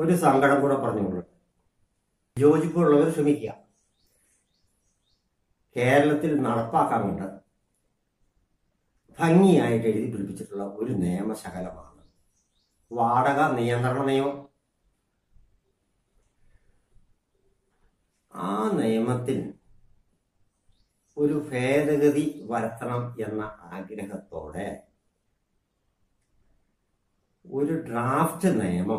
ഒരു സങ്കടം കൂടെ പറഞ്ഞോളൂ യോജിപ്പുള്ളവർ ശ്രമിക്കുക കേരളത്തിൽ നടപ്പാക്കാൻ കൊണ്ട് ഭംഗിയായിട്ട് എഴുതി പിടിപ്പിച്ചിട്ടുള്ള ഒരു നിയമശകലമാണ് വാടക നിയന്ത്രണ നിയമം ആ നിയമത്തിൽ ഒരു ഭേദഗതി വരുത്തണം എന്ന ആഗ്രഹത്തോടെ ഒരു ഡ്രാഫ്റ്റ് നിയമം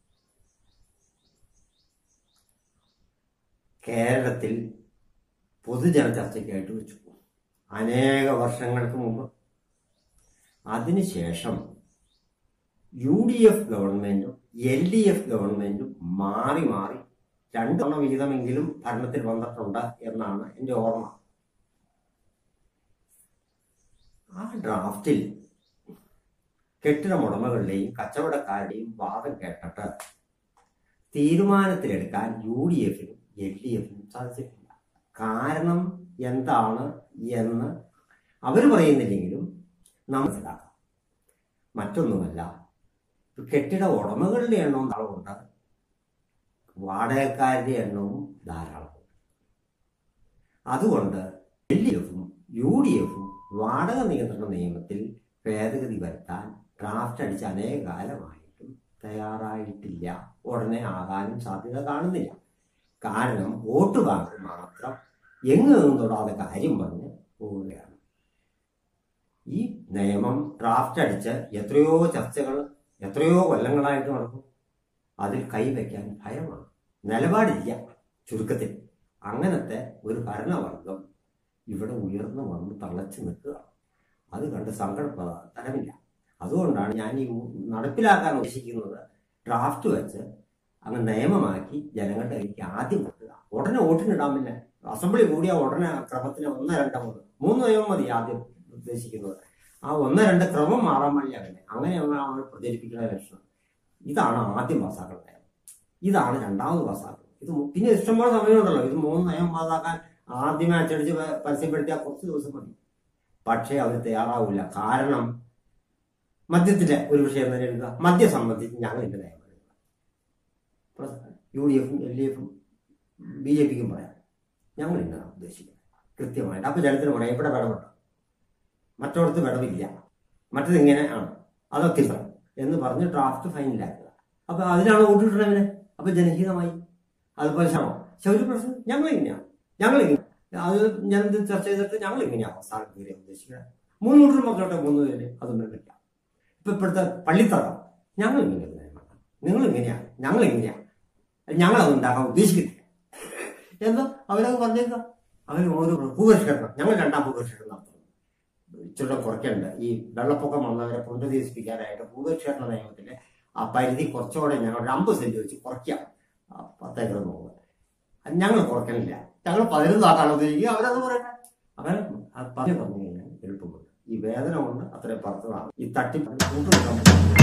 കേരളത്തിൽ പൊതുജന ചർച്ചയ്ക്കായിട്ട് വെച്ചു അനേക വർഷങ്ങൾക്ക് മുമ്പ് അതിനുശേഷം യു ഡി എഫ് ഗവൺമെന്റും എൽ ഡി എഫ് ഗവൺമെന്റും മാറി മാറി രണ്ടെണ്ണ വിഹിതമെങ്കിലും ഭരണത്തിൽ വന്നിട്ടുണ്ട് എന്നാണ് എൻ്റെ ഓർമ്മ ആ ഡ്രാഫ്റ്റിൽ കെട്ടിടമുടമകളുടെയും കച്ചവടക്കാരുടെയും വാദം കേട്ടിട്ട് തീരുമാനത്തിലെടുക്കാൻ യു ഡി എഫിനും എൽ ഡി എഫിനും സാധിച്ചിട്ടില്ല കാരണം എന്താണ് എന്ന് അവർ പറയുന്നില്ലെങ്കിലും നാം മനസ്സിലാക്കാം മറ്റൊന്നുമല്ല കെട്ടിട ഉടമകളുടെ എണ്ണവും ധാരാളമുണ്ട് വാടകക്കാരുടെ എണ്ണവും ധാരാളമുണ്ട് അതുകൊണ്ട് എൽ ഡി എഫും യു ഡി എഫും വാടക നിയന്ത്രണ നിയമത്തിൽ ഭേദഗതി വരുത്താൻ ഡ്രാഫ്റ്റ് അടിച്ച് അനേക കാലമായിട്ടും തയ്യാറായിട്ടില്ല ഉടനെ ആകാനും സാധ്യത കാണുന്നില്ല കാരണം വോട്ട് ബാങ്ക് മാത്രം എങ്ങും തൊടാതെ കാര്യം പറഞ്ഞ് പോവുകയാണ് ഈ നിയമം ഡ്രാഫ്റ്റ് അടിച്ച് എത്രയോ ചർച്ചകൾ എത്രയോ കൊല്ലങ്ങളായിട്ട് നടക്കും അതിൽ കൈവയ്ക്കാൻ ഭയമാണ് നിലപാടില്ല ചുരുക്കത്തിൽ അങ്ങനത്തെ ഒരു ഭരണവർഗം ഇവിടെ ഉയർന്നു വന്ന് തളച്ചു നിൽക്കുക അത് കണ്ട് സങ്കടപ്പെട തരമില്ല അതുകൊണ്ടാണ് ഞാൻ ഈ നടപ്പിലാക്കാൻ ഉദ്ദേശിക്കുന്നത് ഡ്രാഫ്റ്റ് വെച്ച് അങ്ങ് നിയമമാക്കി ജനങ്ങളുടെ കയ്യിലേക്ക് ആദ്യം കൊടുക്കുക ഉടനെ വോട്ടിനിടാമില്ല അസംബ്ലി കൂടിയ ഉടനെ ക്രമത്തിന് ഒന്ന് രണ്ട് മൂന്ന് മൂന്ന് നിയമം മതി ആദ്യം ഉദ്ദേശിക്കുന്നത് ആ ഒന്ന് രണ്ട് ക്രമം മാറാൻ വഴി അങ്ങനെ അങ്ങനെയാണ് അവർ പ്രചരിപ്പിക്കുന്ന ലക്ഷണം ഇതാണ് ആദ്യം പാസ്സാക്കുന്ന നയം ഇതാണ് രണ്ടാമത് പാസ്സാക്കുന്നത് ഇത് മു- പിന്നെ ഇഷ്ടംപോലെ സമയമുണ്ടല്ലോ ഇത് മൂന്ന് നയം പാസ്സാക്കാൻ ആദ്യമേ അച്ചടിച്ച് പ- പരസ്യപ്പെടുത്തിയാൽ കുറച്ച് ദിവസം മതി പക്ഷേ അവർ തയ്യാറാവില്ല കാരണം മദ്യത്തിന്റെ ഒരു വിഷയം തന്നെ എടുക്കുക മദ്യം സംബന്ധിച്ച് ഞങ്ങൾ ഇതിന്റെ നയം എടുക്കുക യു ഡി എഫും എൽ ഡി എഫും ബി ജെ പിക്കും പറയാം ഞങ്ങൾ ഇന്നാണ് ഉദ്ദേശിക്കുന്നത് കൃത്യമായിട്ട് അപ്പൊ ജനത്തിന് പറയാം ഇവിടെ വിടവുണ്ട് മറ്റോടത്ത് വിടവില്ല മറ്റത് ഇങ്ങനെ ആണ് അതൊക്കെ ഇത്ര എന്ന് പറഞ്ഞ് ഡ്രാഫ്റ്റ് ഫൈനലാക്കുക അപ്പൊ അതിനാണ് വോട്ടിട്ടവന് അപ്പൊ ജനഹിതമായി അതുപോലെ ശ്രമം പക്ഷെ ഒരു പ്രശ്നം ഞങ്ങൾ ഇങ്ങനെയാണ് ഞങ്ങൾ ഇങ്ങനെ അത് ഞാൻ ഇത് ചർച്ച ചെയ്തിട്ട് ഞങ്ങൾ ഇങ്ങനെയാണ് അവസാനം കയറിയ ഉദ്ദേശിക്കുന്നത് മൂന്ന് വോട്ടിൽ മക്കളോട്ടെ മൂന്ന് പേര് അതൊന്നും പറ്റില്ല ഇപ്പൊ ഇപ്പോഴത്തെ പള്ളിത്തറ ഞങ്ങൾ ഇങ്ങനെ നിങ്ങൾ ഇങ്ങനെയാണ് ഞങ്ങൾ ഇങ്ങനെയാണ് ഞങ്ങൾ അത് ഉണ്ടാക്കാൻ ഉദ്ദേശിക്കുന്നില്ല എന്ന് അവരത് പറഞ്ഞേക്കാം അവർ ഓരോ ഭൂപരിഷ്കരണം ഞങ്ങൾ രണ്ടാം ഭൂപരിഷ്കരണം നടത്തുന്നു ഇച്ചിരി കുറയ്ക്കണ്ട ഈ വെള്ളപ്പൊക്കം വന്നവരെ പുനരുദ്ധരിപ്പിക്കാനായിട്ട് ഭൂപരിഷ്കരണ നിയമത്തിന്റെ ആ പരിധി കുറച്ചുകൂടെ ഞങ്ങൾ ഒരു അമ്പത് സെന്റ് വെച്ച് കുറയ്ക്കാം ആ പത്തേക്കർ പോകുന്നത് ഞങ്ങൾ കുറയ്ക്കണില്ല ഞങ്ങൾ പതിനൊന്നാക്കാണ് ഉദ്ദേശിക്കുക അവരത് പറയട്ടെ അങ്ങനെ അത് പറഞ്ഞു പറഞ്ഞു കഴിഞ്ഞാൽ എളുപ്പമുണ്ട് ഈ വേദന കൊണ്ട് അത്രയും പറഞ്ഞതാണ് ഈ തട്ടിപ്പ് കൂട്ടുകൊടുക്കാൻ